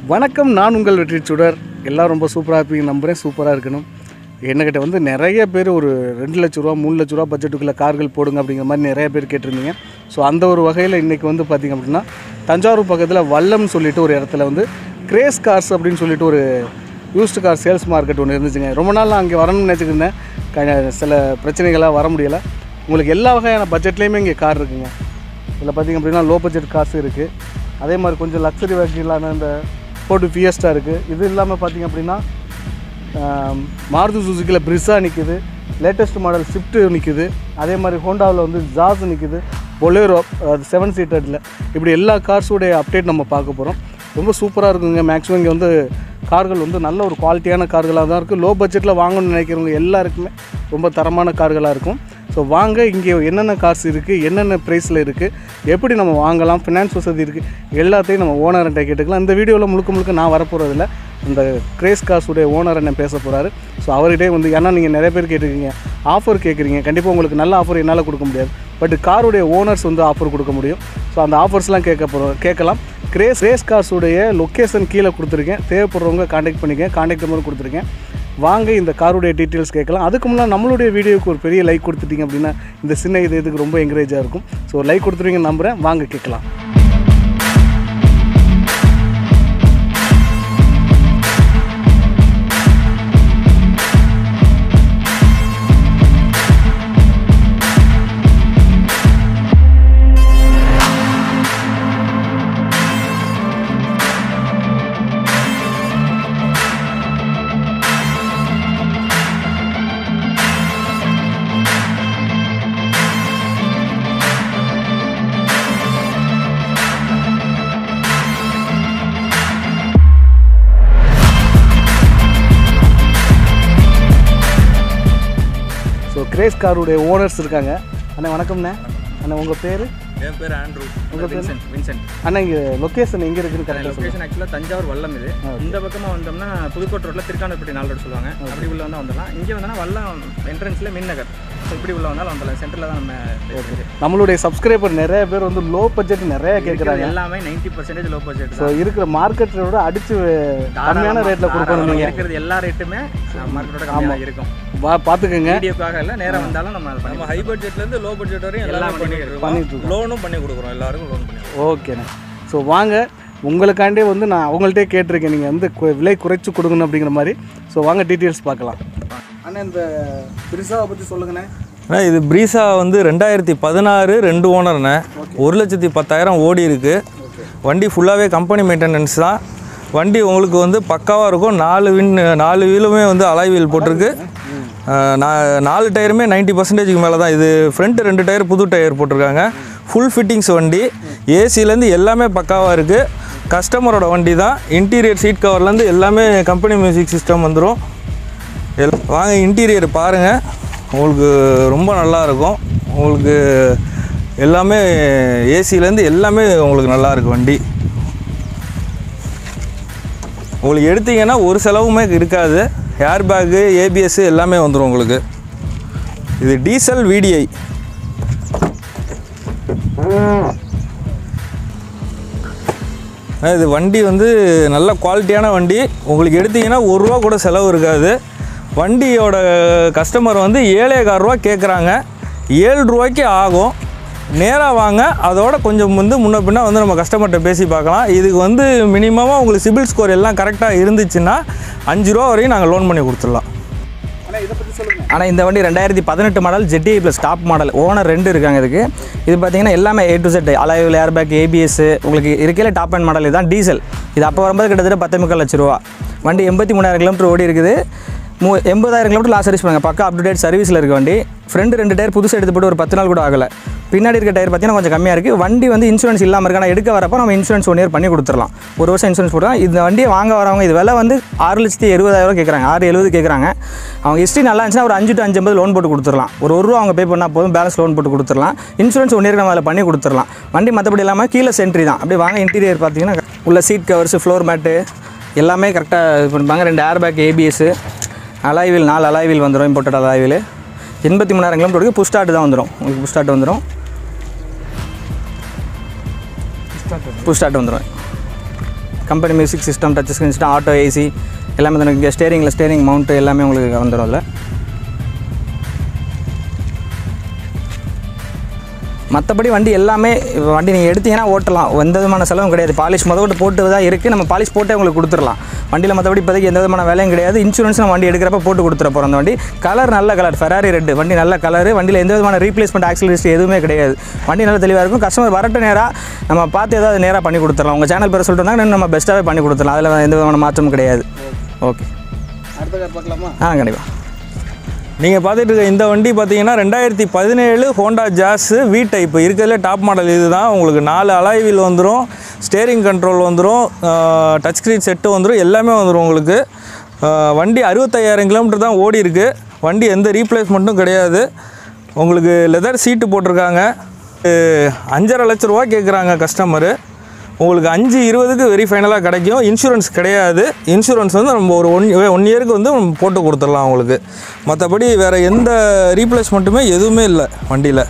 வணக்கம் நான் உங்கள் வெற்றி சுடர் எல்லாம் ரொம்ப சூப்பராக இருப்பீங்க நம்புகிறேன் சூப்பராக இருக்கணும் என்கிட்ட வந்து நிறைய பேர் ஒரு ரெண்டு லட்ச ரூபா மூணு லட்ச ரூபா பட்ஜெட்டுக்குள்ளே கார்கள் போடுங்க அப்படிங்கிற மாதிரி நிறைய பேர் கேட்டிருந்தீங்க ஸோ அந்த ஒரு வகையில் இன்றைக்கி வந்து பார்த்திங்க அப்படின்னா தஞ்சாவூர் பக்கத்தில் வல்லம்னு சொல்லிட்டு ஒரு இடத்துல வந்து கிரேஸ் கார்ஸ் அப்படின்னு சொல்லிட்டு ஒரு யூஸ்டு கார் சேல்ஸ் மார்க்கெட் ஒன்று இருந்துச்சுங்க ரொம்ப நாள் நான் அங்கே வரணும்னு நினச்சிக்கிருந்தேன் க- சில பிரச்சனைகளாக வர முடியலை உங்களுக்கு எல்லா வகையான பட்ஜெட்லேயுமே இங்கே கார் இருக்குங்க இதில் பார்த்திங்க அப்படின்னா லோ பட்ஜெட் காசு இருக்குது அதே மாதிரி கொஞ்சம் லக்ஸரி வெஹிக்கிளான இந்த ஃபோர்டு ஃபியஸ்டா இருக்குது இது இல்லாமல் பார்த்திங்க அப்படின்னா ஆம், மாருதி சுசுக்கியில் பிரிஸா நிற்குது லேட்டஸ்ட் மாடல் ஸ்விஃப்ட்டு நிற்குது அதே மாதிரி ஹோண்டாவில் வந்து ஜாஸ் நிற்குது பொலேரோ அது செவன் சீட்டரில் இப்படி எல்லா கார்ஸோடைய அப்டேட் நம்ம பார்க்க போகிறோம் ரொம்ப சூப்பராக இருக்குங்க மேக்ஸிமம் இங்கே வந்து கார்கள் வந்து நல்ல ஒரு குவாலிட்டியான கார்களாக தான் இருக்குது லோ பட்ஜெட்டில் வாங்கணும்னு நினைக்கிறவங்க எல்லாருக்குமே ரொம்ப தரமான கார்களாக இருக்கும் ஸோ வாங்க இங்கே என்னென்ன காசு இருக்குது என்னென்ன ப்ரைஸில் இருக்குது எப்படி நம்ம வாங்கலாம் ஃபினான்ஸ் வசதி இருக்குது எல்லாத்தையும் நம்ம ஓனர்கிட்ட கேட்டுக்கலாம் இந்த வீடியோவில் முழுக்க முழுக்க நான் வரப்போகிறதில்ல இந்த கிரேஸ் காசுடைய ஓனர் என்ன பேச போகிறாரு ஸோ அவர்கிட்டே வந்து ஏன்னா நீங்கள் நிறைய பேர் கேட்டிருக்கீங்க ஆஃபர் கேட்குறீங்க கண்டிப்பாக உங்களுக்கு நல்ல ஆஃபர் என்னால் கொடுக்க முடியாது பட் காருடைய ஓனர்ஸ் வந்து ஆஃபர் கொடுக்க முடியும் ஸோ அந்த ஆஃபர்ஸ்லாம் கேட்க போகிறோம் கேட்கலாம் கிரேஸ் ரேஸ் கார்ஸுடைய லொக்கேஷன் கீழே கொடுத்துருக்கேன் தேவைப்படுறவங்க காண்டாக்ட் பண்ணிக்க காண்டாக்ட் நம்பர் கொடுத்துருக்கேன் வாங்க இந்த காருடைய டீட்டெயில்ஸ் கேட்கலாம் அதுக்கு முன்னாடி நம்மளுடைய வீடியோவுக்கு ஒரு பெரிய லைக் கொடுத்துட்டீங்க அப்படின்னா இந்த சின்ன இது இதுக்கு ரொம்ப என்கரேஜாக இருக்கும் ஸோ லைக் கொடுத்துருவீங்கன்னு நம்புகிறேன் வாங்க கேட்கலாம் ஸோ கிரேஸ் காருடைய ஓனர்ஸ் இருக்காங்க அண்ணா வணக்கம்ண்ணே அண்ணா உங்கள் பேர் என் பேர் ஆண்ட்ரூ வின்சென்ட் வின்சென்ட் அண்ணா இங்கே லொக்கேஷன் எங்கே இருக்குன்னு கரெக்டாக சொல்லுங்கள் லொகேஷன் ஆக்சுவலாக தஞ்சாவூர் வல்லம் இது இந்த பக்கமாக வந்தோம்னா புதுக்கோட்டை ரோட்டில் திருக்கானப்பட்டி நாலு ரோடு சொல்லுவாங்க அப்படி உள்ள வந்தால் வந்துடலாம் இங்கே வந்தோம்னா வல்லம் என்ட்ரன்ஸில் மின் நகர் ஸோ இப்படி உள்ள வந்தாலும் வந்துடலாம் சென்டரில் தான் நம்ம இருக்குது நம்மளுடைய சப்ஸ்கிரைபர் நிறைய பேர் வந்து லோ பட்ஜெட் நிறைய கேட்குறாங்க எல்லாமே ninety percentage low budget so இருக்கிற மார்க்கெட்டை விட அடித்து கம்மியான ரேட்டில் கொடுக்கணும் நீங்கள் இருக்கிறது எல்லா ரேட்டுமே மார்க்கெட்டோட கம்மியாக இருக்கும் வா பார்த்துக்கோங்க வீடியோக்காக இல்லை நேரம் வந்தாலும் நம்ம அதை நம்ம பண்ணி ஹை பட்ஜெட்லேருந்து லோ பட்ஜெட் வரையும் எல்லாம் எல்லாம் பண்ணிட்டு இருக்கோம் பண்ணிட்டு இருக்கோம் லோனும் பண்ணி கொடுக்குறோம் எல்லாருக்கும் லோன் பண்ணி கொடுக்குறோம். ஓகேண்ணே ஸோ வாங்க உங்களுக்காண்டே வந்து நான் அவங்கள்ட்டே கேட்டிருக்கேன் நீங்கள் வந்து கு- விலை குறைச்சி கொடுக்கணும் அப்படிங்கிற மாதிரி ஸோ வாங்க டீட்டெயில்ஸ் பார்க்கலாம் அண்ணா இந்த பிரிசாவை பற்றி சொல்லுங்கண்ணே அண்ணா இது ப்ரீஸா வந்து ரெண்டாயிரத்தி பதினாறு ரெண்டு ஓனர்ண்ணே ஒரு லட்சத்தி பத்தாயிரம் ஓடி இருக்கு வண்டி ஃபுல்லாகவே கம்பெனி மெயின்டெனன்ஸ் தான் வண்டி உங்களுக்கு வந்து பக்காவாக இருக்கும் நாலு வின் நாலு வீலுமே வந்து அலாய் வீல் போட்டிருக்கு அஹ், நா- நாலு டயருமே 90% பர்சன்டேஜுக்கு மேலே தான் இது ஃப்ரண்ட் ரெண்டு டயர் புது டயர் போட்டிருக்காங்க ஃபுல் ஃபிட்டிங்ஸ் வண்டி ஏசிலேருந்து எல்லாமே பக்காவாக இருக்குது கஸ்டமரோட வண்டி தான் இன்டீரியர் சீட் கவர்லேருந்து எல்லாமே கம்பெனி மியூசிக் சிஸ்டம் வந்துடும் எல் வாங்க இன்டீரியர் பாருங்கள் உங்களுக்கு ரொம்ப நல்லா இருக்கும் உங்களுக்கு எல்லாமே ஏசிலேருந்து எல்லாமே உங்களுக்கு நல்லா இருக்கு வண்டி உங்களுக்கு எடுத்தீங்கன்னா ஒரு செலவுமே இருக்காது ஏர் பேக்கு ஏபிஎஸ் எல்லாமே வந்துடும் உங்களுக்கு இது டீசல் விடிஐ இது வண்டி வந்து நல்ல குவாலிட்டியான வண்டி உங்களுக்கு எடுத்தீங்கன்னா ஒரு ரூபா கூட செலவு இருக்காது வண்டியோட கஸ்டமர் வந்து ஏழே கால் ரூபா கேட்குறாங்க ஏழு ரூபாய்க்கு ஆகும் நேராக வாங்க அதோட கொஞ்சம் வந்து முன்ன பின்ன வந்து நம்ம கஸ்டமர்கிட்ட பேசி பார்க்கலாம் இதுக்கு வந்து மினிமமாக உங்களுக்கு சிபில் ஸ்கோர் எல்லாம் கரெக்டாக இருந்துச்சுன்னா அஞ்சு ரூபா வரையும் நாங்கள் லோன் பண்ணி கொடுத்துடலாம் அண்ணா இதை பற்றி சொல்லுங்கள் ஆனால் இந்த வண்டி ரெண்டாயிரத்தி பதினெட்டு மாடல் ஜெட்டி ப்ளஸ் டாப் மாடல் ஓனர் ரெண்டு இருக்காங்க இதுக்கு இது பார்த்தீங்கன்னா எல்லாமே ஏ டு செட் அலைவில் ஏர்பேக் ஏபிஎஸ் உங்களுக்கு இருக்கையில் டாப் அண்ட் மாடல் இதுதான் டீசல் இது அப்போ வரும்போது கிட்டத்தட்ட பத்து முக்கால் லட்ச ரூபா வண்டி எண்பத்தி மூணாயிரம் கிலோமீட்டர் ஓடி இருக்குது மூ எண்பதாயிரம் கிலோமீட்டர் லாஸ் சர்வீஸ் பண்ணுங்க பக்கா அப் டு டேட் சர்வீஸில் இருக்க வண்டி ஃப்ரண்ட் ரெண்டு டயர் புதுசு எடுத்து போட்டு ஒரு பத்து நாள் கூட ஆகலை பின்னாடி இருக்க டயர் பார்த்தீங்கன்னா கொஞ்சம் கம்மியாக இருக்குது வண்டி வந்து இன்சூரன்ஸ் இல்லாமல் இருக்கு ஆனால் எடுக்க வரப்போ நம்ம இன்சூரன்ஸ் ஒன் இயர் பண்ணி கொடுத்துடலாம் ஒரு வருஷம் இன்சூரன்ஸ் போட்டுலாம் இந்த வண்டியை வாங்க வரவங்க இது விலை வந்து ஆறு லட்சத்தி எழுபதாயிரம் கேட்குறாங்க ஆறு எழுபது கேட்குறாங்க அவங்க ஹிஸ்ட்ரி நல்லா இருந்துச்சுன்னா ஒரு அஞ்சு டு அஞ்சு ஐம்பது லோன் போட்டு கொடுத்துடலாம் ஒரு ஒரு ரூபா அவங்க பே பண்ணால் போதும் பேலன்ஸ் லோன் போட்டு கொடுத்துடலாம் இன்சூரன்ஸ் ஒன் இயர் நம்ம அதில் பண்ணி கொடுத்துடலாம் வண்டி மற்றபடி இல்லாமல் கீழே சென்ட்ரி தான் அப்படியே வாங்க இன்டீரியர் பார்த்தீங்கன்னா உள்ள சீட் கவர்ஸ் ஃப்ளோர் மேட்டு எல்லாமே கரெக்டாக இது பண்ணிப்பாங்க ரெண்டு ஏர் பேக் ஏபிஎஸ் அலாய்வில் நாலு அலாய்வில் வந்துடும் இம்போர்ட்டட் அலாய்வில் எண்பத்தி மூணாயிரம் கிலோமீட்டருக்கு புஷ் ஸ்டார்ட் தான் வந்துடும் உங்களுக்கு புஷ் ஸ்டார்ட் வந்துடும் புஷ் ஸ்டார்ட் வந்துடும் company music system touch screen system auto AC எல்லாமே தான் இங்கே ஸ்டேரிங்கில் ஸ்டேரிங் மவுண்ட்டு எல்லாமே உங்களுக்கு வந்துடும் அதில் மற்றபடி வண்டி எல்லாமே இப்ப வண்டி நீங்கள் எடுத்தீங்கன்னா ஓட்டலாம் எந்த விதமான செலவும் கிடையாது பாலிஷ் முதல்கொண்டு போட்டு தான் இருக்குது நம்ம பாலிஷ் போட்டே உங்களுக்கு கொடுத்துடலாம் வண்டியில் மற்றபடி இப்போதைக்கு எந்த விதமான வேலையும் கிடையாது இன்சூரன்ஸ் நம்ம வண்டி எடுக்கிறப்ப போட்டு கொடுத்துற போகிறோம் அந்த வண்டி கலர் நல்ல கலர் ஃபெராரி ரெட் வண்டி நல்ல கலர் வண்டியில் எந்த விதமான ரீப்ளேஸ்மெண்ட் ஆக்சிலரிஸ்ட் எதுவுமே கிடையாது வண்டி நல்லா தெளிவாக இருக்கும் கஸ்டமர் வரட்டும் நேராக நம்ம பார்த்து ஏதாவது நேராக பண்ணி கொடுத்துடலாம் உங்கள் சேனல் பேர் சொல்லிட்டு வந்தாங்க நம்ம பெஸ்ட்டாகவே பண்ணி கொடுத்துடலாம் அதில் எந்த விதமான மாற்றமும் கிடையாது ஓகே அடுத்த கார் பார்க்கலாமா ஆ கண்டிப்பாக நீங்கள் பார்த்துட்டு இருக்க இந்த வண்டி பார்த்தீங்கன்னா ரெண்டாயிரத்தி பதினேழு ஹோண்டா ஜாஸ் வி டைப் இருக்கிறதுல டாப் மாடல் இதுதான் உங்களுக்கு நாலு அலாய் வீல் வந்துடும் ஸ்டேரிங் கண்ட்ரோல் வந்துடும் டச் ஸ்க்ரீன் செட்டு வந்துடும் எல்லாமே வந்துடும் உங்களுக்கு ஆஹ் வண்டி அறுபத்தையாயிரம் கிலோமீட்டர் தான் ஓடி இருக்கு வண்டி எந்த ரீப்ளேஸ்மெண்ட்டும் கிடையாது உங்களுக்கு லெதர் சீட்டு போட்டிருக்காங்க அஹ் அஞ்சரை லட்ச ரூபா கேட்குறாங்க கஸ்டமரு உங்களுக்கு அஞ்சு இருபதுக்கு வெரி ஃபைனலாக கிடைக்கும் இன்சூரன்ஸ் கிடையாது இன்சூரன்ஸ் வந்து நம்ம ஒரு ஒன் ஒன் இயருக்கு வந்து நம்ம போட்டு கொடுத்துடலாம் உங்களுக்கு மற்றபடி வேறு எந்த ரீப்ளேஸ்மெண்ட்டுமே எதுவுமே இல்லை வண்டியில்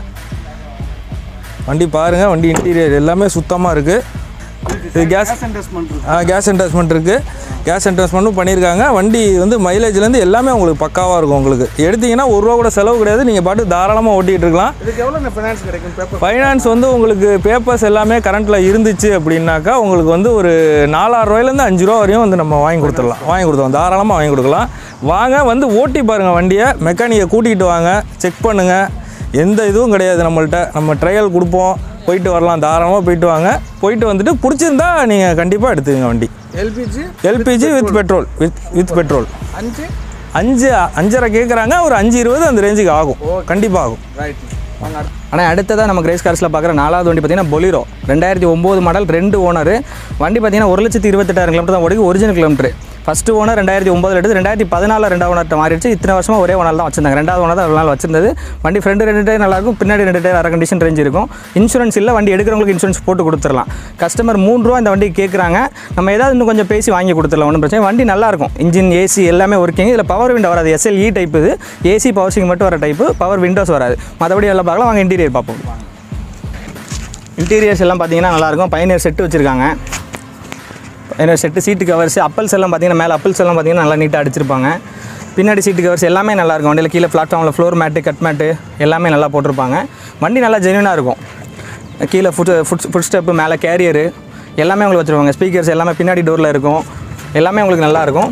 வண்டி பாருங்கள் வண்டி இன்டீரியர் எல்லாமே சுத்தமாக இருக்குது இது கேஸ் கேஸ் என்டர்ஸ்மெண்ட் இருக்குது கேஸ் என்டர்ஸ்மெண்ட்டும் பண்ணியிருக்காங்க வண்டி வந்து மைலேஜ்லேருந்து எல்லாமே உங்களுக்கு பக்காவாக இருக்கும் உங்களுக்கு எடுத்தீங்கன்னா ஒரு ரூபா கூட செலவு கிடையாது நீங்கள் பாட்டு தாராளமாக ஓட்டிகிட்டு இருக்கலாம் இதுக்கு எவ்வளோ ஃபினான்ஸ் கிடைக்கும் பேப்பர் ஃபைனான்ஸ் வந்து உங்களுக்கு பேப்பர்ஸ் எல்லாமே கரண்ட்டில் இருந்துச்சு அப்படின்னாக்கா உங்களுக்கு வந்து ஒரு நாலாயிரம் ரூபாயிலேருந்து அஞ்சு ரூபா வரையும் வந்து நம்ம வாங்கி கொடுத்துடலாம் வாங்கி கொடுத்துருவோம் தாராளமாக வாங்கி கொடுக்கலாம் வாங்க வந்து ஓட்டி பாருங்கள் வண்டியை மெக்கானிக்கை கூட்டிகிட்டு வாங்க செக் பண்ணுங்கள் எந்த இதுவும் கிடையாது நம்மள்ட்ட நம்ம ட்ரையல் கொடுப்போம் போயிட்டு வரலாம் தாராளமாக போயிட்டு வாங்க போயிட்டு வந்துட்டு பிடிச்சிருந்தா நீங்கள் கண்டிப்பாக எடுத்துக்கங்க வண்டி LPG LPG with petrol with with petrol அஞ்சு அஞ்சு அஞ்சரை கேட்குறாங்க ஒரு அஞ்சு இருபது அந்த ரேஞ்சுக்கு ஆகும் கண்டிப்பாக ஆகும் ரைட் வாங்க அடுத்து ஆனால் அடுத்ததாக நம்ம கிரேஸ் கார்ஸில் பார்க்குற நாலாவது வண்டி பார்த்தீங்கன்னா பொலிரோ ரெண்டாயிரத்தி ஒம்பது மாடல் ரெண்டு ஓனர் வண்டி பார்த்தீங்கன்னா ஒரு லட்சத்தி இருபத்தெட்டாயிரம் கிலோமீட்டர் தான் ஓடி ஒரிஜினல் கிலோமீட்டர் ஃபஸ்ட்டு ஓனர் ரெண்டாயிரத்தி ஒம்பதுல எடுத்து ரெண்டாயிரத்தி பதினாலில் ரெண்டாவது ஓனர்ட்ட மாறிடுச்சு இத்தனை வருஷமாக ஒரே ஓனர் தான் வச்சிருந்தாங்க ரெண்டாவது ஓனர் தான் அவ்வளோ நாள் வச்சிருந்தது வண்டி ஃப்ரெண்டு ரெண்டு டயர் நல்லாயிருக்கும் பின்னாடி ரெண்டு டயர் அரை கண்டிஷன் ரேஞ்ச் இருக்கும் இன்சூரன்ஸ் இல்லை வண்டி எடுக்கிறவங்களுக்கு இன்சூரன்ஸ் போட்டு கொடுத்துடலாம் கஸ்டமர் மூணு ரூபா இந்த வண்டி கேட்குறாங்க நம்ம ஏதாவது இன்னும் கொஞ்சம் பேசி வாங்கி கொடுத்துடலாம் ஒன்றும் பிரச்சனை இல்லை. வண்டி நல்லாயிருக்கும் இன்ஜின் ஏசி எல்லாமே ஒர்க்கிங் இதில் பவர் விண்டோ வராது எஸ்எல்இ டைப் இது ஏசி பவர் ஸ்டிங் மட்டும் வர டைப்பு பவர் விண்டோஸ் வராது மற்றபடி எல்லாம் பார்க்கலாம் வாங்க இன்டீரியர் பார்ப்போம் இன்டீரியர்ஸ் எல்லாம் பார்த்தீங்கன்னா நல்லாயிருக்கும் பயனியர் செட்டு வச்சுருக்காங்க பயனியர் செட்டு சீட்டு கவர்ஸ் அப்பல்ஸ் எல்லாம் பார்த்தீங்கன்னா மேலே அப்பல்ஸ் எல்லாம் பார்த்தீங்கன்னா நல்லா நீட்டாக அடிச்சிருப்பாங்க பின்னாடி சீட்டு கவர்ஸ் எல்லாமே நல்லா இருக்கும் வண்டியில் கீழே பிளாட்ஃபார்மில் ஃப்ளோர் மேட்டு கட் மேட்டு எல்லாமே நல்லா போட்டிருப்பாங்க வண்டி நல்லா ஜென்யூனாக இருக்கும் கீழே ஃபுட் ஃபுட் ஃபுட் ஸ்டெப்பு மேலே கேரியரு எல்லாமே உங்களுக்கு வச்சுருவாங்க ஸ்பீக்கர்ஸ் எல்லாமே பின்னாடி டோரில் இருக்கும் எல்லாமே உங்களுக்கு நல்லா இருக்கும்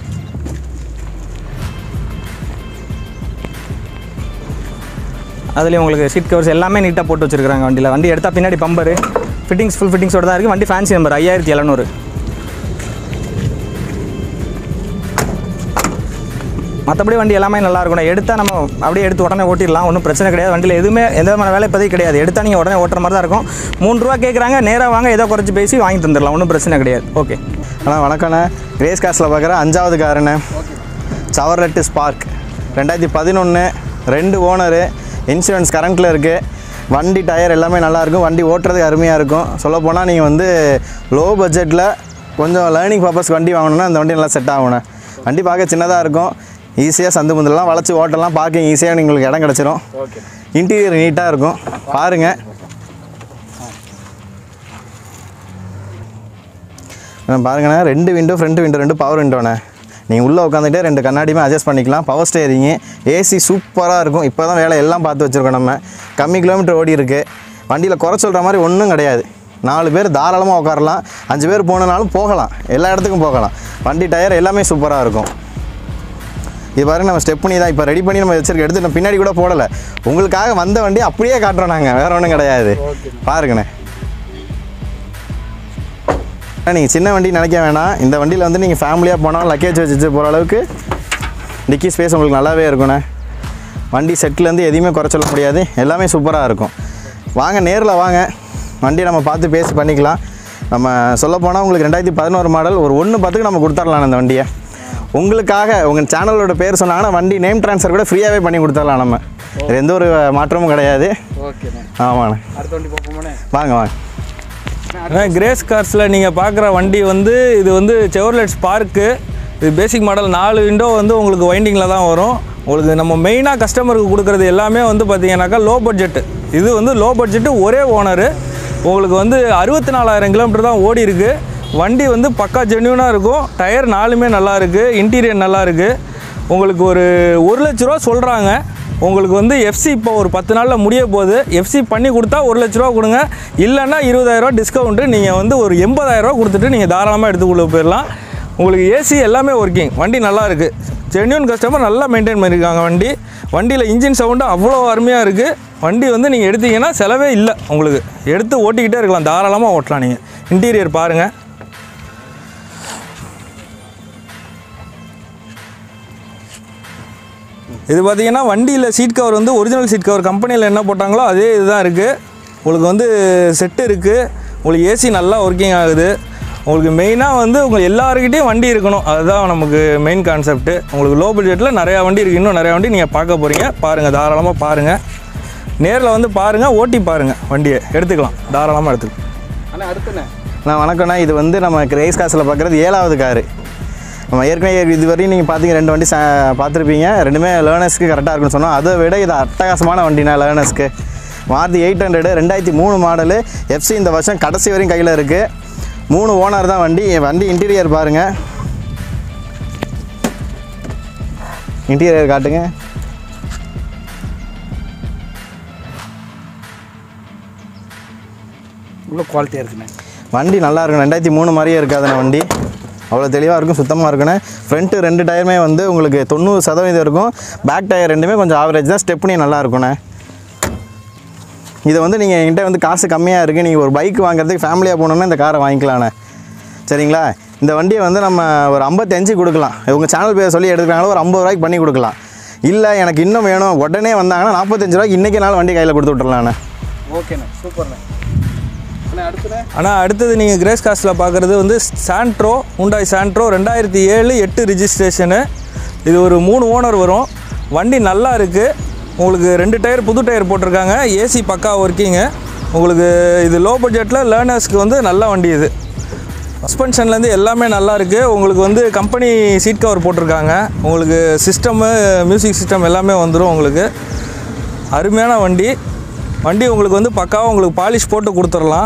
அதுலேயும் உங்களுக்கு சீட் கவர்ஸ் எல்லாமே நீட்டாக போட்டு வச்சிருக்காங்க வண்டியில் வண்டி எடுத்தால் பின்னாடி பம்பரு ஃபிட்டிங்ஸ் ஃபுல் ஃபிட்டிங்ஸோட தான் இருக்குது வண்டி ஃபேன்சி நம்பர் ஐயாயிரத்தி எழுநூறு மற்றபடி வண்டி எல்லாமே நல்லா இருக்கும் எடுத்தால் நம்ம அப்படியே எடுத்து உடனே ஓட்டிடலாம் ஒன்றும் பிரச்சனை கிடையாது வண்டியில் எதுவுமே எந்த விதமான வேலை இப்போதைக்கு கிடையாது எடுத்தால் நீங்கள் உடனே ஓட்டுற மாதிரி தான் இருக்கும் மூணு ரூபா கேட்குறாங்க நேராக வாங்க ஏதோ குறைச்சி பேசி வாங்கி தந்துடலாம் ஒன்றும் பிரச்சனை கிடையாது ஓகே அண்ணா வணக்கண்ணே கிரேஸ் காசில் பார்க்குற அஞ்சாவது காருண்ணே சவர்லெட்டு ஸ்பார்க் ரெண்டாயிரத்தி பதினொன்று ரெண்டு ஓனரு இன்சூரன்ஸ் கரண்ட்டில் இருக்குது வண்டி டயர் எல்லாமே நல்லாயிருக்கும் வண்டி ஓட்டுறதுக்கு அருமையாக இருக்கும் சொல்லப்போனால் நீங்கள் வந்து லோ பட்ஜெட்டில் கொஞ்சம் லேர்னிங் பர்பஸ் வண்டி வாங்கணுன்னா அந்த வண்டி நல்லா செட் ஆகுண்ணே வண்டி பார்க்க சின்னதாக இருக்கும் ஈஸியாக சந்து முந்தலாம் வளைச்சி ஓட்டலாம் பார்க்கிங் ஈஸியாக உங்களுக்கு இடம் கிடச்சிரும் இன்டீரியர் நீட்டாக இருக்கும் பாருங்கள் நான் பாருங்கண்ணே ரெண்டு விண்டோ ஃப்ரண்ட் விண்டோ ரெண்டு பவர் விண்டோண்ணே நீங்கள் உள்ளே உட்காந்துட்டே ரெண்டு கண்ணாடியுமே அட்ஜஸ்ட் பண்ணிக்கலாம் பவர் ஸ்டேரிங்கு ஏசி சூப்பராக இருக்கும் இப்போ தான் வேலை எல்லாம் பார்த்து வச்சுருக்கோம் நம்ம கம்மி கிலோமீட்டர் ஓடி இருக்கு வண்டியில் குறை சொல்கிற மாதிரி ஒன்றும் கிடையாது நாலு பேர் தாராளமாக உட்காரலாம் அஞ்சு பேர் போனனாலும் போகலாம் எல்லா இடத்துக்கும் போகலாம் வண்டி டயர் எல்லாமே சூப்பராக இருக்கும் இது பாருங்க நம்ம ஸ்டெப் பண்ணி தான் இப்போ ரெடி பண்ணி நம்ம வச்சிருக்க எடுத்து நம்ம பின்னாடி கூட போடலை உங்களுக்காக வந்த வண்டி அப்படியே காட்டுறோம் நாங்கள் வேறு ஒன்றும் கிடையாது பாருங்கண்ணே நீங்கள் சின்ன வண்டி நினைக்க வேணாம் இந்த வண்டியில் வந்து நீங்கள் ஃபேமிலியாக போனால் லக்கேஜ் வச்சுட்டு போகிற அளவுக்கு டிக்கி ஸ்பேஸ் உங்களுக்கு நல்லாவே இருக்குண்ணே வண்டி செட்லேருந்து எதையுமே குறை சொல்ல முடியாது எல்லாமே சூப்பராக இருக்கும் வாங்க நேரில் வாங்க வண்டியை நம்ம பார்த்து பேசி பண்ணிக்கலாம் நம்ம சொல்லப் போனால் உங்களுக்கு ரெண்டாயிரத்தி பதினோரு மாடல் ஒரு ஒன்று பத்துக்கு நம்ம கொடுத்துடலாம் அந்த வண்டியை உங்களுக்காக உங்கள் சேனலோட பேர் சொன்னாங்கன்னா வண்டி நேம் ட்ரான்ஸ்ஃபர் கூட ஃப்ரீயாகவே பண்ணி கொடுத்துடலாம் நம்ம இது எந்த ஒரு மாற்றமும் கிடையாது ஓகேண்ணே ஆமாண்ணே அடுத்த வண்டி பார்ப்போமாண்ணே வாங்க வாங்க ஆனால் கிரேஸ் கார்ஸில் நீங்கள் பார்க்குற வண்டி வந்து இது வந்து செவர்லெட் ஸ்பார்க்கு இது பேசிக் மாடல் நாலு விண்டோ வந்து உங்களுக்கு வைண்டிங்கில் தான் வரும் உங்களுக்கு நம்ம மெயினாக கஸ்டமருக்கு கொடுக்குறது எல்லாமே வந்து பார்த்தீங்கன்னாக்கா லோ பட்ஜெட்டு இது வந்து லோ பட்ஜெட்டு ஒரே ஓனரு உங்களுக்கு வந்து அறுபத்தி நாலாயிரம் கிலோமீட்டர் தான் ஓடி இருக்கு வண்டி வந்து பக்கா ஜென்யூனாக இருக்கும் டயர் நாலுமே நல்லா இருக்குது இன்டீரியர் நல்லா இருக்குது உங்களுக்கு ஒரு ஒரு லட்ச ரூபா சொல்கிறாங்க உங்களுக்கு வந்து எஃப்சி இப்போ ஒரு பத்து நாளில் முடிய போகுது எஃப்சி பண்ணி கொடுத்தா ஒரு லட்ச ரூபா கொடுங்க இல்லைன்னா இருபதாயிரரூவா டிஸ்கவுண்ட்டு நீங்கள் வந்து ஒரு எண்பதாயிரரூவா கொடுத்துட்டு நீங்கள் தாராளமாக எடுத்துக்கொள்ள போயிடலாம் உங்களுக்கு ஏசி எல்லாமே ஒர்க்கிங் வண்டி நல்லா இருக்குது ஜென்யூன் கஸ்டமர் நல்லா மெயின்டைன் பண்ணியிருக்காங்க வண்டி வண்டியில் இன்ஜின் சவுண்டு அவ்வளோ அருமையாக இருக்குது வண்டி வந்து நீங்கள் எடுத்தீங்கன்னா செலவே இல்லை உங்களுக்கு எடுத்து ஓட்டிக்கிட்டே இருக்கலாம் தாராளமாக ஓட்டலாம் நீங்கள் இன்டீரியர் பாருங்கள் இது பார்த்தீங்கன்னா வண்டியில் சீட் கவர் வந்து ஒரிஜினல் சீட் கவர் கம்பெனியில் என்ன போட்டாங்களோ அதே இதுதான் இருக்குது உங்களுக்கு வந்து செட்டு இருக்குது உங்களுக்கு ஏசி நல்லா ஒர்க்கிங் ஆகுது உங்களுக்கு மெயினாக வந்து உங்கள் எல்லாருக்கிட்டையும் வண்டி இருக்கணும் அதுதான் நமக்கு மெயின் கான்செப்ட்டு உங்களுக்கு லோ பட்ஜெட்டில் நிறையா வண்டி இருக்குது இன்னும் நிறையா வண்டி நீங்கள் பார்க்க போகிறீங்க பாருங்கள் தாராளமாக பாருங்கள் நேரில் வந்து பாருங்கள் ஓட்டி பாருங்கள் வண்டியை எடுத்துக்கலாம் தாராளமாக எடுத்துக்கலாம் ஆனால் அடுத்துண்ணே நான் வணக்கம்ண்ணா இது வந்து நம்ம ரேஸ் காசில் பார்க்குறது ஏழாவது காரு நம்ம ஏற்கனவே இது வரையும் நீங்கள் பார்த்தீங்க ரெண்டு வண்டி சா- பார்த்துருப்பீங்க ரெண்டுமே லேர்னர்ஸ்க்கு கரெக்டாக இருக்குன்னு சொன்னோம் அதை விட இது அட்டகாசமான வண்டிண்ணா லேர்னர்ஸ்க்கு மாருதி எயிட் ஹண்ட்ரடு ரெண்டாயிரத்தி மூணு மாடலு எஃப்சி இந்த வருஷம் கடைசி வரையும் கையில் இருக்குது மூணு ஓனர் தான் வண்டி என் வண்டி இன்டீரியர் பாருங்கள் இன்டீரியர் காட்டுங்க இவ்வளோ குவாலிட்டியாக இருக்குண்ணே வண்டி நல்லா இருக்கும் ரெண்டாயிரத்தி மூணு மாதிரியே இருக்காதுண்ணே வண்டி அவ்வளோ தெளிவாக இருக்கும் சுத்தமாக இருக்குண்ணே ஃப்ரண்ட்டு ரெண்டு டயருமே வந்து உங்களுக்கு தொண்ணூறு சதவீதம் இருக்கும் பேக் டயர் ரெண்டுமே கொஞ்சம் ஆவரேஜ் தான் ஸ்டெப்னி நல்லா இருக்குண்ணே இதை வந்து நீங்கள் என்கிட்ட வந்து காசு கம்மியாக இருக்குது நீங்கள் ஒரு பைக் வாங்குறதுக்கு ஃபேமிலியாக போகணுன்னா இந்த காரை வாங்கிக்கலாண்ணே சரிங்களா இந்த வண்டியை வந்து நம்ம ஒரு ஐம்பத்தஞ்சு கொடுக்கலாம் உங்கள் சேனல் பேர் சொல்லி எடுத்துக்கிறாங்களோ ஒரு ஐம்பது ரூபாய்க்கு பண்ணி கொடுக்கலாம் இல்லை எனக்கு இன்னும் வேணும் உடனே வந்தாங்கன்னா நாற்பத்தஞ்சு ரூபாய்க்கு இன்றைக்கி நாள் வண்டி கையில் கொடுத்து விட்றலாண்ணே ஓகேண்ணே சூப்பர்ண்ணே அண்ணே அடுத்துண்ணே ஆனால் அடுத்தது நீங்கள் கிரேஸ் காஸ்ட்டில் பார்க்குறது வந்து சாண்ட்ரோ உண்டாய் சாண்ட்ரோ ரெண்டாயிரத்தி ஏழு எட்டு ரிஜிஸ்ட்ரேஷனு இது ஒரு மூணு ஓனர் வரும் வண்டி நல்லா இருக்குது உங்களுக்கு ரெண்டு டயர் புது டயர் போட்டிருக்காங்க ஏசி பக்கா ஒர்க்கிங்கு உங்களுக்கு இது லோ பட்ஜெட்டில் லேர்னர்ஸ்க்கு வந்து நல்ல வண்டி இது சஸ்பென்ஷன்லேருந்து எல்லாமே நல்லா இருக்குது உங்களுக்கு வந்து கம்பெனி சீட் கவர் போட்டிருக்காங்க உங்களுக்கு சிஸ்டமு மியூசிக் சிஸ்டம் எல்லாமே வந்துடும் உங்களுக்கு அருமையான வண்டி வண்டி உங்களுக்கு வந்து பக்காவாக உங்களுக்கு பாலிஷ் போட்டு கொடுத்துடலாம்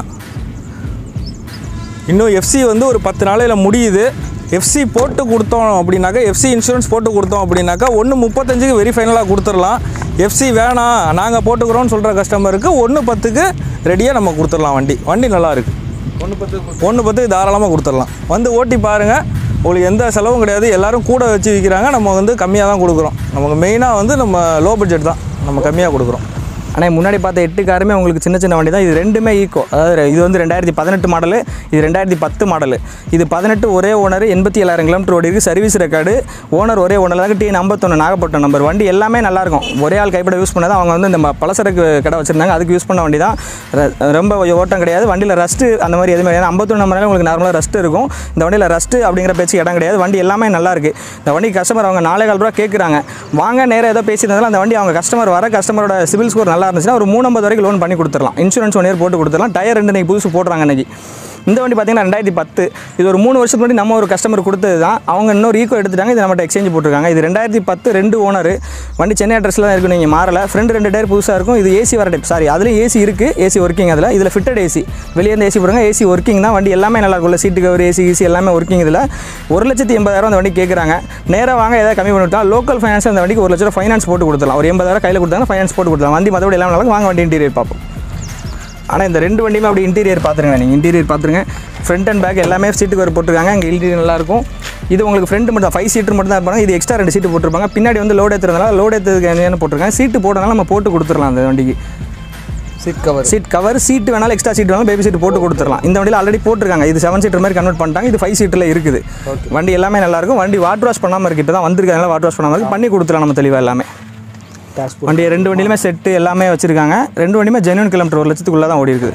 இன்னும் எஃப்சி வந்து ஒரு பத்து நாளையில் முடியுது எஃப்சி போட்டு கொடுத்தோம் அப்படின்னாக்கா எஃப்சி இன்சூரன்ஸ் போட்டு கொடுத்தோம் அப்படின்னாக்கா ஒன்று முப்பத்தஞ்சுக்கு வெரி ஃபைனலாக கொடுத்துடலாம் எஃப்சி வேணாம் நாங்கள் போட்டுக்கிறோம்னு சொல்கிற கஸ்டமருக்கு ஒன்று பத்துக்கு ரெடியாக நம்ம கொடுத்துடலாம் வண்டி வண்டி நல்லா இருக்குது ஒன்று பத்து ஒன்று பத்துக்கு தாராளமாக கொடுத்துடலாம் வந்து ஓட்டி பாருங்கள் உங்களுக்கு எந்த செலவும் கிடையாது எல்லாரும் கூட வச்சு விற்கிறாங்க நம்ம வந்து கம்மியாக தான் கொடுக்குறோம் நமக்கு மெயினாக வந்து நம்ம லோ பட்ஜெட் தான் நம்ம கம்மியாக கொடுக்குறோம் ஆனால் முன்னாடி பார்த்த எட்டு காருமே உங்களுக்கு சின்ன சின்ன வண்டி தான் இது ரெண்டுமே ஈக்கோ அதாவது இது வந்து ரெண்டாயிரத்தி பதினெட்டு மாடலு இது ரெண்டாயிரத்தி பத்து மாடலு இது பதினெட்டு ஒரே ஓனர் எண்பத்தி ஏழாயிரம் கிலோமீட்டர் ஓடி இருக்குது சர்வீஸ் ரெக்கார்டு ஓனர் ஒரே ஓனர் தான் டி ஐம்பத்தொன்று நாகப்பட்டினம் நம்பர் வண்டி எல்லாமே நல்லாயிருக்கும் ஒரே ஆள் கைப்பட யூஸ் பண்ணாதான் அவங்க வந்து இந்த ம- பலசரக்கு கடை வச்சுருந்தாங்க அதுக்கு யூஸ் பண்ண வண்டி தான் ர- ரொம்ப ஓட்டம் கிடையாது வண்டியில் ரஸ்ட்டு அந்த மாதிரி எதுவுமே கிடையாது ஐம்பத்தொன்று நம்பர்னால உங்களுக்கு நார்மலாக ரஸ்ட் இருக்கும் இந்த வண்டியில் ரஸ்ட்டு அப்படிங்கிற பேச்சு இடம் கிடையாது வண்டி எல்லாமே நல்லா இருக்குது இந்த வண்டி கஸ்டமர் அவங்க நாலே கால் ரூபா கேட்குறாங்க வாங்க நேராக ஏதோ பேசியிருந்தாலும் அந்த வண்டி அவங்க கஸ்டமர் வர கஸ்டமரோட சிவில் ஸ்கோர் நல்லா இருந்துச்சுன்னா ஒரு மூணம்பது வரைக்கும் லோன் பண்ணி கொடுத்துடலாம் இன்சூரன்ஸ் ஒன் இயர் போட்டு கொடுத்துடலாம் டயர் ரெண்டு இன்னைக்கு புதுசு போடுறாங்க இன்னைக்கு இந்த வண்டி பார்த்தீங்கன்னா ரெண்டாயிரத்தி பத்து இது ஒரு மூணு வருஷத்துக்கு முன்னாடி நம்ம ஒரு கஸ்டமர் கொடுத்தது தான் அவங்க இன்னொரு ஈக்கோ எடுத்துட்டாங்க இது நம்மகிட்ட எக்ஸ்சேஞ்ச் போட்டிருக்காங்க இது ரெண்டாயிரத்தி பத்து ரெண்டு ஓனர் வண்டி சென்னை அட்ரஸில் தான் இருக்கும் நீங்கள் மாறல ஃப்ரெண்ட் ரெண்டு டயர் புதுசாக இருக்கும் இது ஏசி வர டைப் சாரி அதுலேயும் ஏசி இருக்குது ஏசி ஒர்க்கிங் அதில் இதில் ஃபிட்டட் ஏசி வெளியே இருந்து ஏசி போடுங்க ஏசி ஒர்க்கிங் தான் வண்டி எல்லாமே நல்லா இருக்கும்ல சீட்டு கவர் ஏசி ஏசி எல்லாமே ஒர்க்கிங் இதில் ஒரு லட்சத்தி எண்பதாயிரம் அந்த வண்டி கேட்குறாங்க நேராக வாங்க ஏதாவது கம்மி பண்ணிவிட்டா லோக்கல் ஃபைனான்ஸ் அந்த வண்டிக்கு ஒரு லட்சம் ரூபா ஃபைனான்ஸ் போட்டு கொடுத்துலாம் ஒரு எண்பதாயிரம் கையில் கொடுத்தாங்க ஃபைனான்ஸ் போட்டு கொடுத்துலாம் வண்டி மற்றபடி எல்லாம் நல்லா இருக்கும். வாங்க வண்டி இன்டீரியர் பார்ப்போம் ஆனால் இந்த ரெண்டு வண்டியுமே அப்படி இன்டீரியர் பார்த்துருங்க நீங்கள் இன்டீரியர் பார்த்துருங்க ஃப்ரண்ட் அண்ட் பேக் எல்லாமே சீட்டு கவர் போட்டிருக்காங்க இங்கே இன்டீரியர் நல்லாயிருக்கும் இது உங்களுக்கு ஃப்ரண்ட் மட்டும் ஃபைவ் சீட்டர் மட்டும் தான் இருப்பாங்க இது எக்ஸ்ட்ரா ரெண்டு சீட்டு போட்டிருப்பாங்க பின்னாடி வந்து லோட் ஏற்றுறதுனால லோட் ஏற்றுறதுக்கு என்னென்னு போட்டிருக்காங்க சீட்டு போட்டனால நம்ம போட்டு கொடுத்துடலாம் அந்த வண்டிக்கு seat cover seat cover seat வேணாலும் எக்ஸ்ட்ரா சீட் வேணாலும் பேபி சீட் போட்டு கொடுத்துடலாம் இந்த வண்டியில் ஆல்ரெடி போட்டிருக்காங்க இது செவன் சீட்டர் மாதிரி கன்வெர்ட் பண்ணிட்டாங்க இது ஃபைவ் சீட்டில் இருக்குது வண்டி எல்லாமே நல்லா இருக்கும் வண்டி வாட்டர் வாஷ் பண்ணாமல் இருக்கு இப்போ தான் வந்திருக்காங்க வாட்டர் வாஷ் பண்ணாமல் இருக்கு பண்ணி கொடுத்துடலாம் நம்ம தெளிவாக எல்லாமே டேஷ்போர்ட் வண்டி ரெண்டு வண்டியிலுமே செட்டு எல்லாமே வச்சிருக்காங்க ரெண்டு வண்டியுமே ஜென்யூன் கிலோமீட்டர் ஒரு லட்சத்துக்குள்ளே தான் ஓடி இருக்குது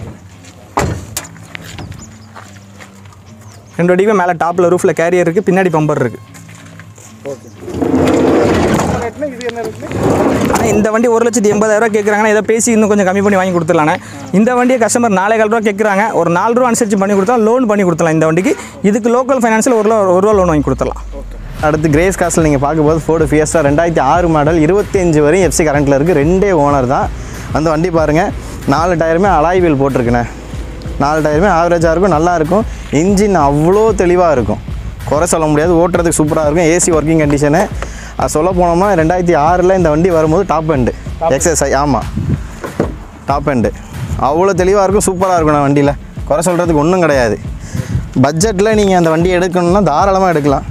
ரெண்டு வண்டிக்குமே மேலே டாப்பில் ரூஃபில் கேரியர் இருக்குது பின்னாடி பம்பர் இருக்குது ஓகே இது என்ன ரேட்ல ஆனால் இந்த வண்டி ஒரு லட்சத்தி எண்பதாயிரரூவா கேட்குறாங்கன்னா இதை பேசி இன்னும் கொஞ்சம் கம்மி பண்ணி வாங்கி கொடுத்துடலாண்ணே இந்த வண்டியை கஸ்டமர் நாலே கால் ரூபா கேட்குறாங்க ஒரு நாலு ரூபா அனுசரிச்சு பண்ணி கொடுத்தா லோன் பண்ணி கொடுத்துடலாம் இந்த வண்டிக்கு இதுக்கு லோக்கல் ஃபைனான்ஸில் ஒரு ரூபா ஒரு ரூபா லோன் வாங்கி கொடுத்துடலாம் அடுத்து கிரேஸ் காஸ்ட்டில் நீங்கள் பார்க்கும்போது ஃபோர்டு ஃபியஸ்டா ரெண்டாயிரத்தி ஆறு மாடல் இருபத்தஞ்சு வரையும் எஃப்சி கரண்ட்டில் இருக்குது ரெண்டே ஓனர் தான் வந்து வண்டி பாருங்கள் நாலு டயருமே அலாய் வீல் போட்டிருக்குண்ணே நாலு டயருமே ஆவரேஜாக இருக்கும் நல்லா இருக்கும் இன்ஜின் அவ்வளோ தெளிவாக இருக்கும் குறை சொல்ல முடியாது ஓட்டுறதுக்கு சூப்பராக இருக்கும் ஏசி ஒர்க்கிங் கண்டிஷனு அது சொல்ல போனோம்னா ரெண்டாயிரத்தி ஆறில் இந்த வண்டி வரும்போது டாப் எண்டு எக்ஸசை ஆமாம் டாப் எண்டு அவ்வளோ தெளிவாக இருக்கும் சூப்பராக இருக்கும் நான் வண்டியில் குறை சொல்கிறதுக்கு ஒன்றும் கிடையாது பட்ஜெட்டில் நீங்கள் அந்த வண்டி எடுக்கணும்னா தாராளமாக எடுக்கலாம்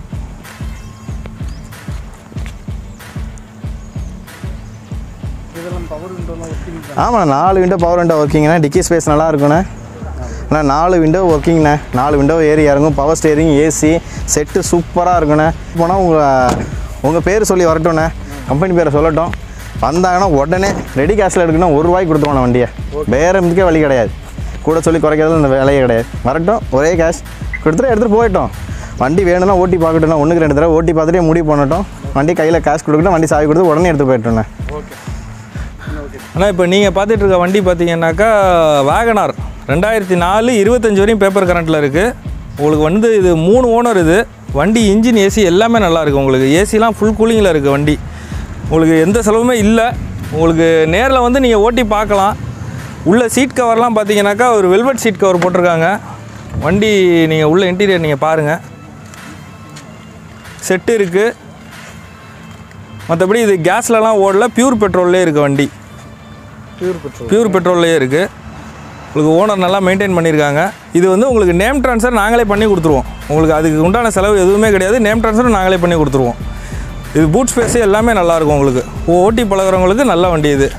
இதெல்லாம் பவர் விண்டோலாம் ஒர்க்கிங் ஆமாம் நாலு விண்டோ பவர் விண்டோ ஒர்க்கிங்ண்ணே டிக்கி ஸ்பேஸ் நல்லா இருக்குண்ணே அண்ணா நாலு விண்டோ ஒர்க்கிங்ண்ணே நாலு விண்டோ ஏறி இறங்கும் பவர் ஸ்டேரிங் ஏசி செட்டு சூப்பராக இருக்குண்ணே போனால் உங்கள் உங்கள் பேர் சொல்லி வரட்டும்ண்ணே கம்பெனி பேரை சொல்லட்டும் வந்தாங்கன்னா உடனே ரெடி கேஷில் எடுக்கணும் ஒரு ரூபாய்க்கு கொடுத்துருவோம் வண்டியை பேரமுக்கே வழி கிடையாது கூட சொல்லி குறைக்கிறது இந்த வேலையே கிடையாது வரட்டும் ஒரே கேஷ் கொடுத்துட்டு எடுத்துகிட்டு போயிட்டோம் வண்டி வேணும்னா ஓட்டி பார்க்கட்டும்னா ஒன்றுக்கு ரெண்டு தடவை ஓட்டி பார்த்துட்டே முடிவு பண்ணட்டும் வண்டி கையில் கேஷ் கொடுக்கட்டும் வண்டி சாவி கொடுத்து உடனே எடுத்து போயிட்டோண்ணே ஆனால் இப்போ நீங்கள் பார்த்துட்டு இருக்க வண்டி பார்த்தீங்கன்னாக்கா வேகனார் ரெண்டாயிரத்தி நாலு இருபத்தஞ்சி வரையும் பேப்பர் கரண்ட்டில் இருக்குது உங்களுக்கு வந்து இது மூணு ஓனர் இது வண்டி இன்ஜின் ஏசி எல்லாமே நல்லா இருக்குது உங்களுக்கு ஏசிலாம் ஃபுல் கூலிங்கில் இருக்குது வண்டி உங்களுக்கு எந்த செலவுமே இல்லை உங்களுக்கு நேரில் வந்து நீங்கள் ஓட்டி பார்க்கலாம் உள்ள சீட் கவர்லாம் பார்த்தீங்கன்னாக்கா ஒரு வெல்வெட் சீட் கவர் போட்டிருக்காங்க வண்டி நீங்கள் உள்ள இன்டீரியர் நீங்கள் பாருங்கள் செட்டு இருக்குது மற்றபடி இது கேஸ்லலாம் ஓடல பியூர் பெட்ரோல்லே இருக்குது வண்டி பியூர் பெட்ரோல் பியூர் பெட்ரோல்லையே இருக்குது உங்களுக்கு ஓனர் நல்லா மெயின்டைன் பண்ணியிருக்காங்க இது வந்து உங்களுக்கு நேம் ட்ரான்ஸ்ஃபர் நாங்களே பண்ணி கொடுத்துருவோம் உங்களுக்கு அதுக்கு உண்டான செலவு எதுவுமே கிடையாது நேம் ட்ரான்ஸ்ஃபர் நாங்களே பண்ணி கொடுத்துருவோம் இது பூட் ஸ்பேஸு எல்லாமே நல்லாயிருக்கும் உங்களுக்கு ஓட்டி பழகுறவங்களுக்கு நல்ல வண்டி இது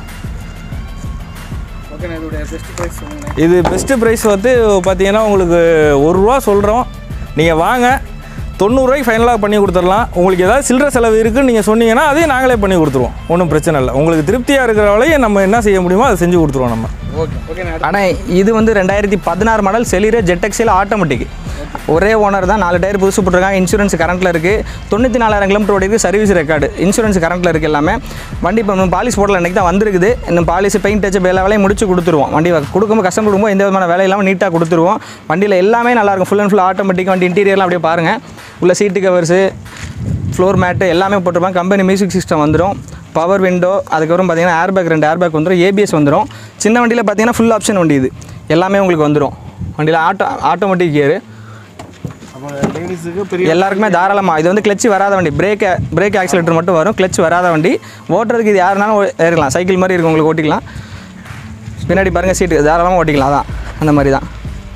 ஓகே இதோடைய பெஸ்ட் ப்ரைஸ் சொல்லுங்க இது பெஸ்ட்டு ப்ரைஸ் வந்து பார்த்தீங்கன்னா உங்களுக்கு ஒரு ரூபா சொல்கிறோம் நீங்கள் வாங்க தொண்ணூறுரூவாய்க்கு ஃபைனலாக பண்ணி கொடுத்துடலாம் உங்களுக்கு ஏதாவது சில்லற செலவு இருக்குன்னு நீங்கள் சொன்னீங்கன்னா அதையும் நாங்களே பண்ணி கொடுத்துருவோம் ஒன்றும் பிரச்சனை இல்லை உங்களுக்கு திருப்தியாக இருக்கிற வேலையை நம்ம என்ன செய்ய முடியுமோ அதை செஞ்சு கொடுத்துருவோம் நம்ம ஓகே ஓகே நான் ஆனால் இது வந்து ரெண்டாயிரத்தி பதினாறு மாடல் செலிரே ஜெட்டெக்ஸில் ஆட்டோமேட்டிக் ஒரே ஓனர் தான் நாலு டயர் புதுசு போட்டிருக்காங்க இன்சூரன்ஸ் கரண்ட்டில் இருக்குது தொண்ணூற்றி நாலாயிரம் கிலோமீட்டர் ஓடி இருக்குது சர்வீஸ் ரெக்கார்டு இன்சூரன்ஸ் கரண்ட்டில் இருக்குது எல்லாமே வண்டி இப்போ இன்னும் பாலிஷ் போடல இன்றைக்கி தான் வந்திருக்குது இன்னும் பாலிஷ் பெயிண்ட் டச் எல்லா வேலையும் முடிச்சு கொடுத்துருவோம் வண்டி கொடுக்கும்போது கஸ்டமர் கொடுக்கும்போது எந்த விதமான வேலை இல்லாமல் நீட்டாக கொடுத்துருவோம் வண்டியில் எல்லாமே நல்லாயிருக்கும் ஃபுல் அண்ட் ஃபுல் ஆட்டோமேட்டிக் வண்டி இன்டீரியர்லாம் அப்படியே பாருங்கள் உள்ள சீட்டு கவர்ஸு ஃப்ளோர் மேட்டு எல்லாமே போட்டிருப்பாங்க கம்பெனி மியூசிக் சிஸ்டம் வந்துடும் பவர் விண்டோ அதுக்கப்புறம் பார்த்தீங்கன்னா ஏர்பேக் ரெண்டு ஏர்பேக் வந்துடும் ஏபிஎஸ் வந்துடும் சின்ன வண்டியில் பார்த்தீங்கன்னா ஃபுல் ஆப்ஷன் வண்டி இது எல்லாமே உங்களுக்கு வந்துடும் வண்டியில் ஆட்டோ ஆட்டோமேட்டிக் கியரு அப்போ லேடிஸுக்கு பெரிய எல்லாருக்குமே தாராளமாக இது வந்து கிளச் வராத வண்டி பிரேக் பிரேக் ஆக்சிலேட்டர் மட்டும் வரும் கிளச் வராத வண்டி ஓட்டுறதுக்கு இது யாருனாலும் ஓ- ஏறிக்கலாம் சைக்கிள் மாதிரி இருக்கும் உங்களுக்கு ஓட்டிக்கலாம் பின்னாடி பாருங்கள் சீட்டு தாராளமாக ஓட்டிக்கலாம் அதான் அந்த மாதிரி தான்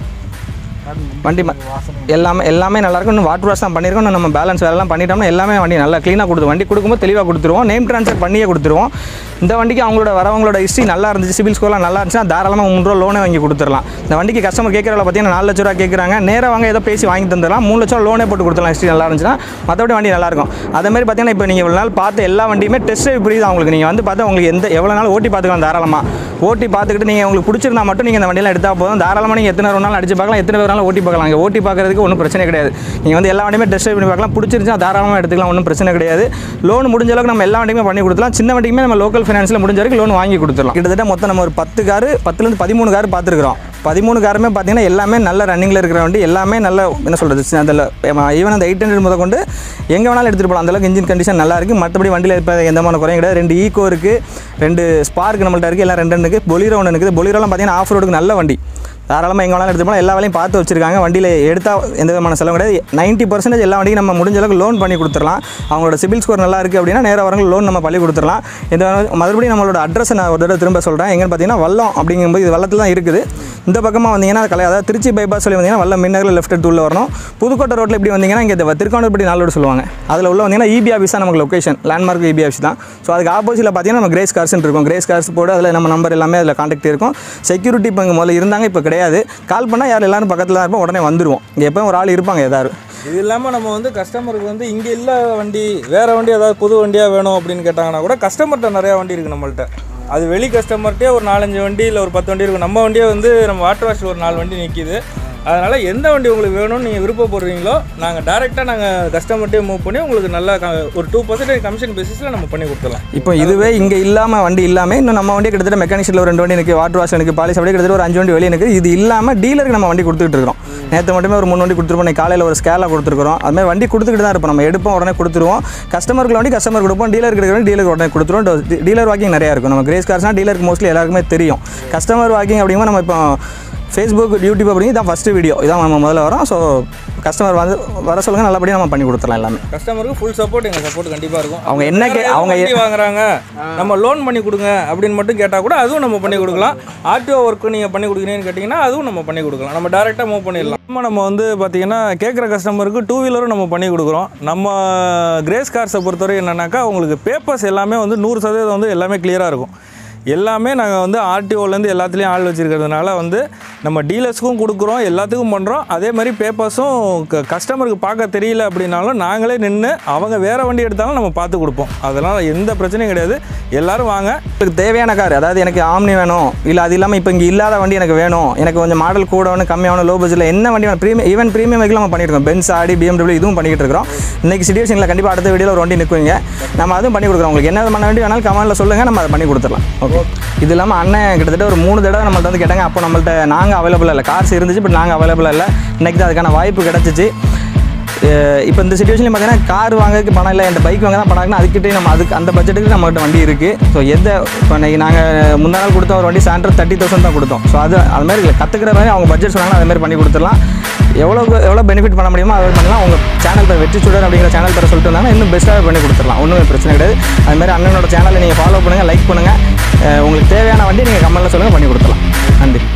வண்டி ம- எல்லாமே எல்லாமே நல்லாயிருக்கும் இன்னும் வாட்டர் வாஷ் தான் பண்ணியிருக்கோம் இன்னும் நம்ம பேலன்ஸ் வேலைலாம் பண்ணிட்டோம்னா எல்லாமே வண்டி நல்லா க்ளீனாக கொடுத்து வண்டி கொடுக்கும்போது தெளிவாக கொடுத்துருவோம் நேம் ட்ரான்ஸ்ஃபர் பண்ணியே கொடுத்துருவோம் இந்த வண்டிக்கு அவங்களோட வரவங்களோட ஹிஸ்ட்ரி நல்லா இருந்துச்சு சிபில் ஸ்கோர்லாம் நல்லா இருந்துச்சுன்னா தாராளமாக மூணு ரூபா லோனே வாங்கி கொடுத்துடலாம் இந்த வண்டிக்கு கஸ்டமர் கேட்குறவங்க பார்த்தீங்கன்னா நாலு லட்ச ரூபா கேட்குறாங்க நேராக வாங்க ஏதோ பேசி வாங்கி தந்துடலாம் மூணு லட்சம் லோனே போட்டு கொடுத்துடலாம் ஹிஸ்ட்ரி நல்லா இருந்துச்சுன்னா மற்றபடி வண்டி நல்லாயிருக்கும் அதே மாதிரி பார்த்தீங்கன்னா இப்போ நீங்கள் இவ்வளோ நாள் பார்த்த எல்லா வண்டியுமே டெஸ்ட் ட்ரைவ் புரியுது அவங்களுக்கு நீங்கள் வந்து பார்த்தா உங்களுக்கு எந்த எவ்வளோ நாள் ஓட்டி பார்த்துக்கலாம் தாராளமாக ஓட்டி பார்த்துக்கிட்டு நீங்கள் உங்களுக்கு பிடிச்சிருந்தா மட்டும் நீங்கள் இந்த வண்டியெல்லாம் எடுத்தால் போதும் தாராளமாக நீங்கள் எத்தனை வேணாலும் அடிச்சு பார்க்கலாம் எத்தனை பேர் வேணாலும் ஓட்டி பார்க்கலாம் இங்கே ஓட்டி பார்க்கறதுக்கு ஒன்றும் பிரச்சனை கிடையாது நீங்கள் வந்து எல்லா வண்டியுமே டெஸ்ட் ட்ரைவ் பண்ணி பார்க்கலாம் பிடிச்சிருந்துச்சா தாராளமாக எடுத்துக்கலாம் ஒன்றும் பிரச்சனை கிடையாது லோன் முடிஞ்ச அளவுக்கு நம்ம எல்லா வண்டியுமே பண்ணி கொடுத்துலாம் சின்ன வண்டிக்குமே நம்ம லோக்கல் ஃபைனான்ஸில் முடிஞ்ச வரைக்கும் லோன் வாங்கி கொடுத்துடலாம் கிட்டத்தட்ட மொத்தம் நம்ம ஒரு பத்து காரு பத்துலேருந்து பதிமூணு கார் பார்த்துருக்குறோம் பதிமூணு காருமே பார்த்தீங்கன்னா எல்லாமே நல்ல ரன்னிங்கில் இருக்கிற வண்டி எல்லாமே நல்ல என்ன சொல்கிறது அதில் ஈவன் அந்த எயிட் ஹண்ட்ரட் முத கொண்டு எங்கே வேணாலும் எடுத்துகிட்டு போகலாம் அந்தளவுக்கு இன்ஜின் கண்டிஷன் நல்லா இருக்குது மற்றபடி வண்டியில் இப்போ எந்த மாதிரி குறையும் கிடையாது ரெண்டு ஈக்கோ இருக்குது ரெண்டு ஸ்பார்க் நம்மள்ட்ட இருக்குது எல்லாம் ரெண்டு ரெண்டு இருக்குது பொலிரோ ஒன்று இருக்குது பொலிரோலாம் பார்த்தீங்கன்னா ஆஃப் ரோடுக்கு நல்ல வண்டி தாராளமாக எங்கே வேணாலும் எடுத்து போகலாம் எல்லா வேலையும் பார்த்து வச்சிருக்காங்க வண்டியில் எடுத்தால் எந்த விதமான செலவு கிடையாது நைன்ட்டி பர்சன்டேஜ் எல்லா வண்டியும் நம்ம முடிஞ்ச அளவுக்கு லோன் பண்ணி கொடுத்துடலாம் அவங்களோட சிபில் ஸ்கோர் நல்லா இருக்குது அப்படின்னா நேராக வரவங்க லோன் நம்ம பண்ணி கொடுத்துடலாம் இந்த மறுபடியும் நம்மளோட அட்ரஸ் நான் ஒரு தடவை திரும்ப சொல்கிறேன் எங்கன்னு பார்த்தீங்கன்னா வல்லம் அப்படிங்கும்போது இது வல்லத்தில் தான் இருக்குது இந்த பக்கமாக வந்தீங்கன்னா கலை அதாவது திருச்சி பைபாஸ் சொல்லி வந்தீங்கன்னா வல்லம் மின்னரில் லெஃப்ட் எடுத்து உள்ள வரணும் புதுக்கோட்டை ரோட்டில் இப்படி வந்தீங்கன்னா இங்கே திருக்கோணப்படி நாலோடு சொல்லுவாங்க அதில் உள்ள வந்தீங்கன்னா இபி ஆஃபீஸ் தான் நமக்கு லொக்கேஷன் லேண்ட்மார்க் இபி ஆஃபீஸ் தான் ஸோ அதுக்கு ஆப்போசிட்டில் பார்த்தீங்கன்னா நம்ம கிரேஸ் கார்ஸ்னு இருக்கும் கிரேஸ் கார்ஸ் போட்டு அதில் நம்ம நம்பர் எல்லாமே அதில் காண்டாக்ட் இருக்கும் செக்யூரிட்டி இப்போ இங்கே முதல்ல இருந்தாங்க இப்போ கிடையாது கால் பண்ணால் யார் எல்லாரும் பக்கத்தில் தான் இருப்போம் உடனே வந்துருவோம் இங்கே எப்பவும் ஒரு ஆள் இருப்பாங்க ஏதாவது இது இல்லாமல் நம்ம வந்து கஸ்டமருக்கு வந்து இங்கே இல்லை வண்டி வேறு வண்டி ஏதாவது புது வண்டியாக வேணும் அப்படின்னு கேட்டாங்கன்னா கூட கஸ்டமர்கிட்ட நிறையா வண்டி இருக்குது நம்மள்ட்ட அது வெளி கஸ்டமர்கிட்டே ஒரு நாலஞ்சு வண்டி இல்லை ஒரு பத்து வண்டி இருக்கும் நம்ம வண்டியே வந்து நம்ம வாட்டர் வாஷில் ஒரு நாலு வண்டி நிற்கிது அதனால் எந்த வண்டி உங்களுக்கு வேணும்னு நீங்கள் விருப்பப்படுறீங்களோ நாங்கள் டேரெக்டாக நாங்கள் கஸ்டமர்கிட்டே மூவ் பண்ணி உங்களுக்கு நல்லா க- ஒரு டூ பர்சன்டேஜ் கமிஷன் பேசிஸில் நம்ம பண்ணி கொடுத்துடலாம் இப்போ இதுவே இங்கே இல்லாமல் வண்டி இல்லாமல் இன்னும் நம்ம வண்டி கிட்டத்தட்ட மெக்கானிக்ஸில் ஒரு ரெண்டு வண்டி இருக்குது வாட்டர் வாஷ் எனக்கு பாலிஸ் அப்படியே கிட்டத்தட்ட ஒரு அஞ்சு வண்டி வெளியே இருக்குது இது இல்லாமல் டீலருக்கு நம்ம வண்டி கொடுத்துட்டு இருக்கோம் நேற்று மட்டுமே ஒரு மூணு வண்டி கொடுத்துருப்போம் இன்னைக்கு காலையில் ஒரு ஸ்கேலாக கொடுத்துருக்கோம் அதுமாதிரி வண்டி கொடுத்துக்கிட்டு தான் இருப்போம் நம்ம எடுப்போம் உடனே கொடுத்துருவோம் கஸ்டமருக்கு வண்டி கஸ்டமர் கொடுப்போம் டீலருக்கு எடுக்கிற வண்டி டீலருக்கு உடனே கொடுத்துருவோம் டீலர் வாக்கிங் நிறையா இருக்கும் நம்ம கிரேஸ் கார்ஸ்னால் டீலருக்கு மோஸ்ட்லி எல்லாருக்குமே தெரியும் கஸ்டமர் வாக்கிங் அப்படிங்கும்போது நம்ம இப்போ ஃபேஸ்புக் யூடியூப் அப்படிங்க இதான் ஃபஸ்ட்டு வீடியோ இதான் நம்ம முதல்ல வரோம் ஸோ கஸ்டமர் வந்து வர சொல்லுங்கள் நல்லபடியாக நம்ம பண்ணி கொடுத்துடலாம் எல்லாமே கஸ்டமருக்கு ஃபுல் சப்போர்ட் எங்கள் சப்போர்ட் கண்டிப்பாக இருக்கும் அவங்க என்ன கே- வேற அவங்க ஏதோ வண்டி வாங்குறாங்க நம்ம லோன் பண்ணி கொடுங்க அப்படின்னு மட்டும் கேட்டால் கூட அதுவும் நம்ம பண்ணி கொடுக்கலாம் ஆர்டிஓ ஒர்க் நீங்கள் பண்ணி கொடுக்குறீங்கன்னு கேட்டிங்கன்னா அதுவும் நம்ம பண்ணி கொடுக்கலாம் நம்ம டேரெக்டாக மூவ் பண்ணிடலாம் நம்ம நம்ம வந்து பார்த்தீங்கன்னா கேட்குற கஸ்டமருக்கு டூ வீலரும் நம்ம பண்ணி கொடுக்குறோம் நம்ம கிரேஸ் கார்ஸை பொறுத்தவரை என்னன்னாக்கா உங்களுக்கு பேப்பர்ஸ் எல்லாமே வந்து நூறு சதவீதம் வந்து எல்லாமே கிளியராக இருக்கும் எல்லாமே நாங்கள் வந்து ஆர்டிஓலேருந்து எல்லாத்துலேயும் ஆள் வச்சுருக்கிறதுனால வந்து நம்ம டீலர்ஸ்க்கும் கொடுக்குறோம் எல்லாத்துக்கும் பண்ணுறோம் அதே மாதிரி பேப்பர்ஸும் கஸ்டமருக்கு பார்க்க தெரியல அப்படின்னாலும் நாங்களே நின்று அவங்க வேறு வண்டி எடுத்தாலும் நம்ம பார்த்து கொடுப்போம் அதனால் எந்த பிரச்சனையும் கிடையாது எல்லாரும் வாங்க எனக்கு தேவையான கார் அதாவது எனக்கு ஆம்னி வேணும் இல்லை அது இல்லாமல் இப்போ இங்கே இல்லாத வண்டி எனக்கு வேணும் எனக்கு கொஞ்சம் மாடல் கூட வேணும் கம்மியான லோ பட்ஜெட்டில் என்ன வண்டி வேணும் ப்ரீமியம் ஈவன் ப்ரீமியம் வெஹிக்கிள் நம்ம பண்ணிட்டு இருக்கோம் பென்ஸ் ஆடி பிஎம்டபிள்யூ இதுவும் பண்ணிட்டு இருக்கிறோம் இன்னைக்கு சிச்சுவேஷனில் கண்டிப்பாக அடுத்த வீடியோவில் ஒரு வண்டி நிற்குவீங்க நம்ம அதுவும் பண்ணி கொடுக்குறோம் உங்களுக்கு என்ன விதமான வண்டி வேணாலும் கமெண்ட்டில் சொல்லுங்கள் நம்ம அதை பண்ணி கொடுத்துடலாம் ஓகே இது இல்லாமல் அண்ணன் கிட்டத்தட்ட ஒரு மூணு தடவை நம்மள்ட்ட வந்து கேட்டாங்க அப்போ நம்மள்ட்ட நாங்கள் அவைலபிளாக இல்லை கார்ஸ் இருந்துச்சு பட் நாங்கள் அவைலபிளாக இல்லை இன்னைக்கு தான் அதுக்கான வாய்ப்பு கிடச்சிச்சு இப்போ இந்த சுச்சுவேஷனில் பார்த்தீங்கன்னா கார் வாங்கறதுக்கு பணம் இல்லை இந்த பைக் வாங்க தான் பணம் இருக்குன்னா அதுக்கிட்டே நம்ம அதுக்கு அந்த பட்ஜெட்டுக்கு நம்மகிட்ட வண்டி இருக்குது ஸோ எந்த இப்போ இன்னைக்கு நாங்கள் முந்தா நாள் கொடுத்த ஒரு வண்டி சாண்டர் தேர்ட்டி தௌசண்ட் தான் கொடுத்தோம் ஸோ அது அது மாதிரி இல்லை கற்றுக்கிற மாதிரி அவங்க பட்ஜெட் சொன்னாங்கன்னா அது மாதிரி பண்ணி கொடுத்துடலாம் எவ்வளோ எவ்வளோ பெனிஃபிட் பண்ண முடியுமோ அதை பண்ணலாம் உங்கள் சேனல் பேர் வெற்றி சுடர் அப்படிங்கிற சேனல் பேரை சொல்லிட்டு வந்தாங்கன்னா இன்னும் பெஸ்ட்டாக பண்ணி கொடுத்துடலாம் ஒன்றுமே பிரச்சனை கிடையாது அது மாதிரி அண்ணனோட சேனலை நீங்கள் ஃபாலோ பண்ணுங்கள் லைக் பண்ணுங்கள் உங்களுக்கு தேவையான வண்டி நீங்கள் கமெண்ட்டில் சொல்லுங்கள் பண்ணி கொடுத்துடலாம் நன்றி